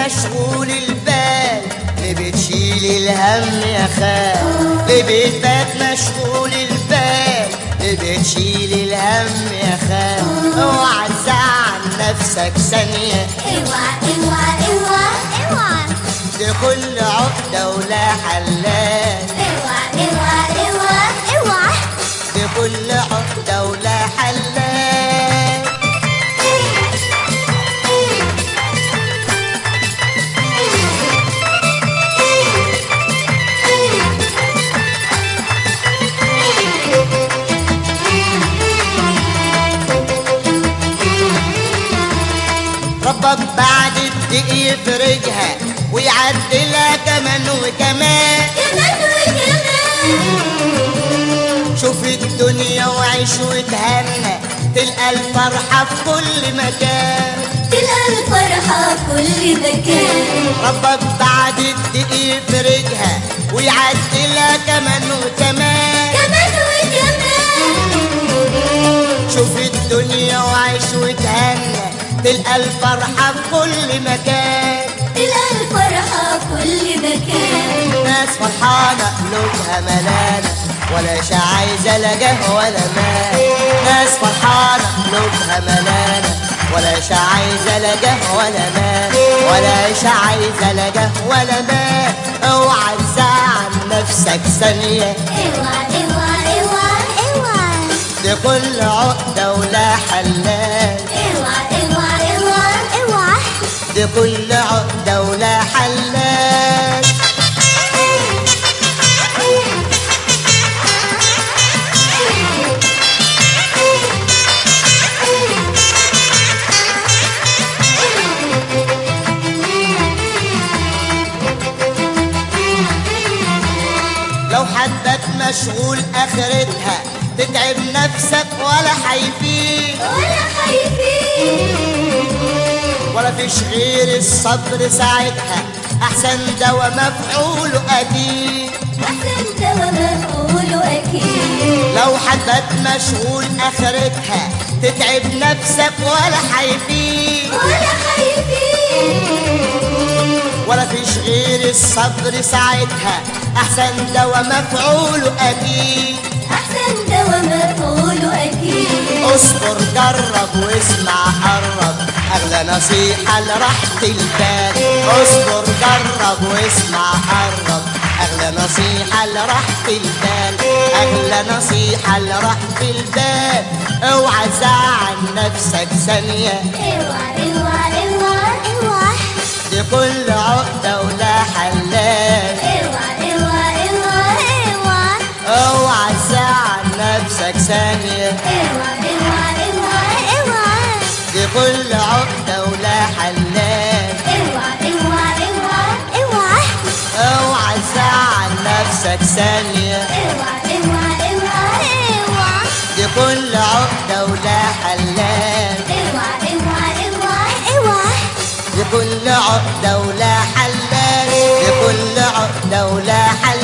مشغول البال اللي بتشيل الهم يا خال لبيتك مشغول البال اللي بتشيل الهم يا خال اوعى تزعل نفسك ثانية اوعى اوعى اوعى اوعى لكل عقدة ولا حلال اوعى اوعى اوعى اوعى لكل عقدة ولا حلال ربك بعد الدق يفرجها ويعدلها كمان وكمان كمان وكمان شوف الدنيا وعيش وتهنى تلقى الفرحة في كل مكان تلقى الفرحة كل مكان ربك بعد الدق يفرجها ويعدلها كمان وكمان كمان وكمان شوف الدنيا وعيش وتهنى تلقى الفرحة في كل مكان تلقى الفرحة كل مكان ناس فرحانة قلوبها ملانة ولا عايزة لا جه ولا مال ناس فرحانة قلوبها ملانة ولا عايزة لا جه ولا مال ولا عايزة لا جه ولا مال اوعى تزعل نفسك ثانية اوعى اوعى اوعى اوعى لكل عقدة ولا حلال اوعى اوعى اوعى اوعى لكل عقدة ولا حلال لو حدك مشغول اخرتها تتعب نفسك ولا حيفيد ولا خايفين ولا فيش غير الصبر ساعتها احسن دوا مفعوله اكيد احسن دوا مفعوله اكيد لو حدك مشغول اخرتها تتعب نفسك ولا حيفيد ولا خايفين ولا فيش غير الصبر ساعتها احسن دوا مفعوله اكيد احسن دوا مفعوله اكيد اصبر جرب واسمع قرب اغلى نصيحة لراحة البال اصبر جرب واسمع قرب اغلى نصيحة لراحة البال اغلى نصيحة لراحة البال اوعى تزعل نفسك ثانية اوعى اوعى اوعى اوعى لكل عقدة ولا حلال اوعى اوعى اوعى اوعى اوعى تزعل نفسك ثانية اوعى اوعى اوعى اوعى لكل عقدة ولا حلال اوعى اوعى اوعى اوعى اوعى تزعل نفسك ثانية اوعى اوعى اوعى اوعى لكل عقدة ولا حلال اوعى اوعى اوعى اوعى لكل عقدة ولا حلال لكل عقدة ولا حلال